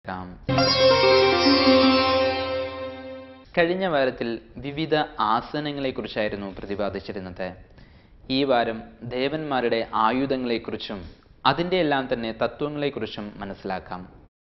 ാം കഴിഞ്ഞ വാരത്തിൽ വിവിധ ആസനങ്ങളെക്കുറിച്ചായിരുന്നു പ്രതിപാദിച്ചിരുന്നത് ഈ വാരം ദേവന്മാരുടെ ആയുധങ്ങളെക്കുറിച്ചും അതിൻ്റെ എല്ലാം തന്നെ തത്വങ്ങളെക്കുറിച്ചും മനസ്സിലാക്കാം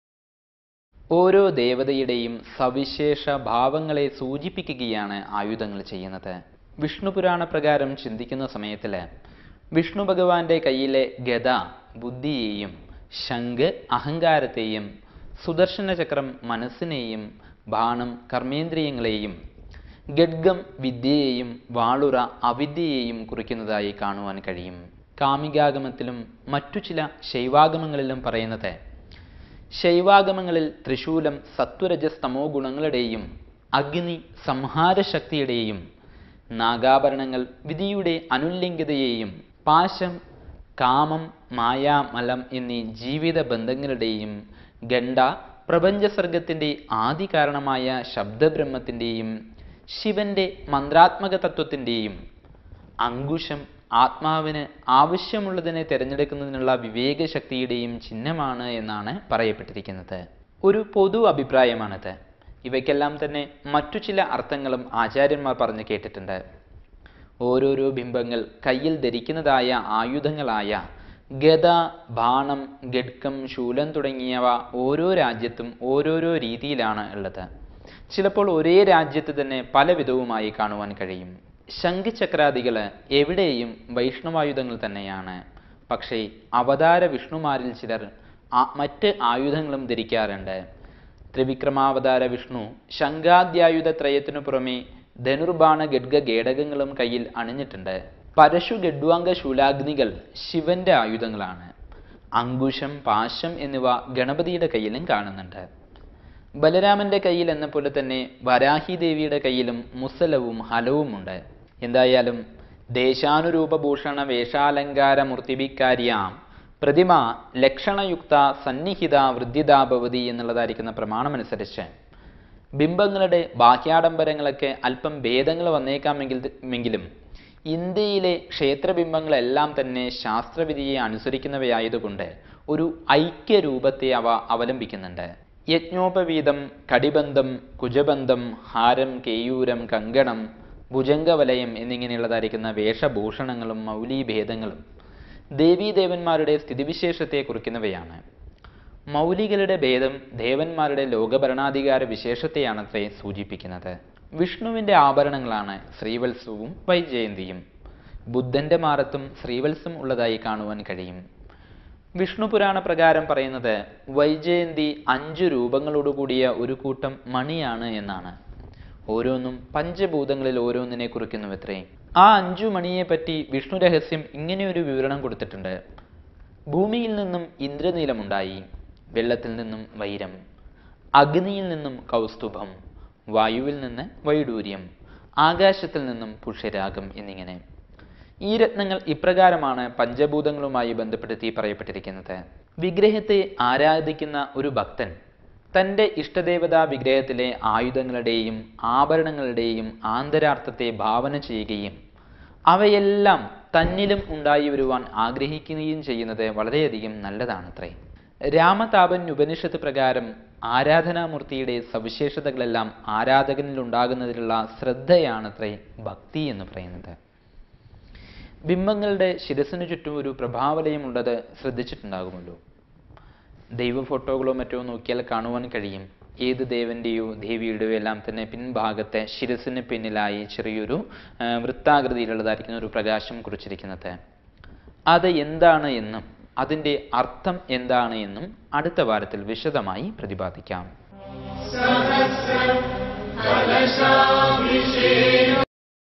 ഓരോ ദേവതയുടെയും സവിശേഷ ഭാവങ്ങളെ സൂചിപ്പിക്കുകയാണ് ആയുധങ്ങൾ ചെയ്യുന്നത് വിഷ്ണു പുരാണ പ്രകാരം ചിന്തിക്കുന്ന സമയത്തിൽ വിഷ്ണു ഭഗവാന്റെ കയ്യിലെ ഗദ ബുദ്ധിയെയും ശംഖ് അഹങ്കാരത്തെയും സുദർശന ചക്രം മനസ്സിനെയും ബാണം കർമ്മേന്ദ്രിയങ്ങളെയും ഗഡ്ഗം വിദ്യയെയും വാളുറ അവിദ്യയെയും കുറിക്കുന്നതായി കാണുവാൻ കഴിയും കാമികാഗമത്തിലും മറ്റു ചില ശൈവാഗമങ്ങളിലും പറയുന്നത് ശൈവാഗമങ്ങളിൽ ത്രിശൂലം സത്വരജസ് തമോ ഗുണങ്ങളുടെയും അഗ്നി സംഹാരശക്തിയുടെയും നാഗാഭരണങ്ങൾ വിധിയുടെ അനുല്ലിംഗതയെയും പാശം കാമം മായ മലം എന്നീ ജീവിത ബന്ധങ്ങളുടെയും ഗണ്ട പ്രപഞ്ചസർഗത്തിൻ്റെ ആദി കാരണമായ ശബ്ദബ്രഹ്മത്തിൻ്റെയും ശിവന്റെ മന്ത്രാത്മക തത്വത്തിൻ്റെയും അങ്കുശം ആത്മാവിന് ആവശ്യമുള്ളതിനെ തിരഞ്ഞെടുക്കുന്നതിനുള്ള വിവേകശക്തിയുടെയും ചിഹ്നമാണ് എന്നാണ് പറയപ്പെട്ടിരിക്കുന്നത് ഒരു പൊതു അഭിപ്രായമാണിത് ഇവയ്ക്കെല്ലാം തന്നെ മറ്റു ചില അർത്ഥങ്ങളും ആചാര്യന്മാർ പറഞ്ഞു കേട്ടിട്ടുണ്ട് ഓരോരോ ബിംബങ്ങൾ കയ്യിൽ ധരിക്കുന്നതായ ആയുധങ്ങളായ ഗദ ബാണം ഗഡ്കം ശൂലം തുടങ്ങിയവ ഓരോ രാജ്യത്തും ഓരോരോ രീതിയിലാണ് ഉള്ളത് ചിലപ്പോൾ ഒരേ രാജ്യത്ത് തന്നെ പല വിധവുമായി കാണുവാൻ കഴിയും ശംഖചക്രാദികൾ എവിടെയും വൈഷ്ണവായുധങ്ങൾ തന്നെയാണ് പക്ഷേ അവതാര വിഷ്ണുമാരിൽ ചിലർ ആ മറ്റ് ആയുധങ്ങളും ധരിക്കാറുണ്ട് ത്രിവിക്രമാവതാര വിഷ്ണു ശംഖാദ്യായുധ ത്രയത്തിനു പുറമെ ധനുർബാണ ഗഡ്ഗ ഗേടകങ്ങളും കയ്യിൽ അണിഞ്ഞിട്ടുണ്ട് പരശു ഗഡ്വാംഗ ശൂലാഗ്നികൾ ശിവന്റെ ആയുധങ്ങളാണ് അങ്കുശം പാശം എന്നിവ ഗണപതിയുടെ കയ്യിലും കാണുന്നുണ്ട് ബലരാമന്റെ കയ്യിൽ എന്ന പോലെ തന്നെ വരാഹി ദേവിയുടെ കയ്യിലും മുസലവും ഹലവുമുണ്ട് എന്തായാലും ദേശാനുരൂപഭൂഷണ വേഷാലങ്കാര മൂർത്തിഭിക്കാരിയാം പ്രതിമ ലക്ഷണയുക്ത സന്നിഹിത വൃദ്ധിതാ ഭവതി എന്നുള്ളതായിരിക്കുന്ന പ്രമാണമനുസരിച്ച് ബിംബങ്ങളുടെ ബാഹ്യാഡംബരങ്ങളൊക്കെ അല്പം ഭേദങ്ങൾ വന്നേക്കാമെങ്കിൽ എങ്കിലും ഇന്ത്യയിലെ ക്ഷേത്രബിംബങ്ങളെല്ലാം തന്നെ ശാസ്ത്രവിധിയെ അനുസരിക്കുന്നവയായതുകൊണ്ട് ഒരു ഐക്യരൂപത്തെ അവ അവലംബിക്കുന്നുണ്ട് യജ്ഞോപവീതം കടിബന്ധം കുജബന്ധം ഹാരം കേയൂരം കങ്കണം ഭുജംഗവലയം എന്നിങ്ങനെയുള്ളതായിരിക്കുന്ന വേഷഭൂഷണങ്ങളും മൗലീഭേദങ്ങളും ദേവീദേവന്മാരുടെ സ്ഥിതിവിശേഷത്തെ കുറിക്കുന്നവയാണ് മൗലികളുടെ ഭേദം ദേവന്മാരുടെ ലോകഭരണാധികാര വിശേഷത്തെയാണത്രേ സൂചിപ്പിക്കുന്നത് വിഷ്ണുവിന്റെ ആഭരണങ്ങളാണ് ശ്രീവത്സവും വൈജയന്തിയും ബുദ്ധന്റെ മാറത്തും ശ്രീവത്സം ഉള്ളതായി കാണുവാൻ കഴിയും വിഷ്ണു പുരാണ പ്രകാരം പറയുന്നത് വൈജയന്തി അഞ്ചു രൂപങ്ങളോടുകൂടിയ ഒരു കൂട്ടം മണിയാണ് എന്നാണ് ഓരോന്നും പഞ്ചഭൂതങ്ങളിൽ ഓരോന്നിനെ കുറിക്കുന്നുവത്രേ ആ അഞ്ചു മണിയെ പറ്റി വിഷ്ണു രഹസ്യം ഇങ്ങനെയൊരു വിവരണം കൊടുത്തിട്ടുണ്ട് ഭൂമിയിൽ നിന്നും ഇന്ദ്രനീലമുണ്ടായി വെള്ളത്തിൽ നിന്നും വൈരം അഗ്നിയിൽ നിന്നും കൗസ്തുഭം വായുവിൽ നിന്ന് വൈഡൂര്യം ആകാശത്തിൽ നിന്നും പുഷ്യരാഗം എന്നിങ്ങനെ ഈ രത്നങ്ങൾ ഇപ്രകാരമാണ് പഞ്ചഭൂതങ്ങളുമായി ബന്ധപ്പെടുത്തി പറയപ്പെട്ടിരിക്കുന്നത് വിഗ്രഹത്തെ ആരാധിക്കുന്ന ഒരു ഭക്തൻ തൻ്റെ ഇഷ്ടദേവതാ വിഗ്രഹത്തിലെ ആയുധങ്ങളുടെയും ആഭരണങ്ങളുടെയും ആന്തരാർത്ഥത്തെ ഭാവന ചെയ്യുകയും അവയെല്ലാം തന്നിലും ഉണ്ടായി വരുവാൻ ആഗ്രഹിക്കുകയും ചെയ്യുന്നത് വളരെയധികം നല്ലതാണത്രേ രാമതാപൻ ഉപനിഷത്ത് പ്രകാരം ആരാധനാമൂർത്തിയുടെ സവിശേഷതകളെല്ലാം ആരാധകനിൽ ഉണ്ടാകുന്നതിലുള്ള ശ്രദ്ധയാണത്രേ ഭക്തി എന്ന് പറയുന്നത് ബിംബങ്ങളുടെ ശിരസിനു ചുറ്റും ഒരു പ്രഭാവലയം ഉള്ളത് ശ്രദ്ധിച്ചിട്ടുണ്ടാകുമല്ലോ ദൈവ ഫോട്ടോകളോ മറ്റോ നോക്കിയാൽ കാണുവാൻ കഴിയും ഏത് ദേവന്റെയോ ദേവിയുടെയോ എല്ലാം തന്നെ പിൻഭാഗത്തെ ശിരസിന് പിന്നിലായി ചെറിയൊരു ആ, വൃത്താകൃതിയിലുള്ളതായിരിക്കുന്ന ഒരു പ്രകാശം കുറിച്ചിരിക്കുന്നത് അത് എന്താണ് എന്നും അതിൻ്റെ അർത്ഥം എന്താണ് എന്നും അടുത്ത വാരത്തിൽ വിശദമായി പ്രതിപാദിക്കാം കലശാഭിഷേക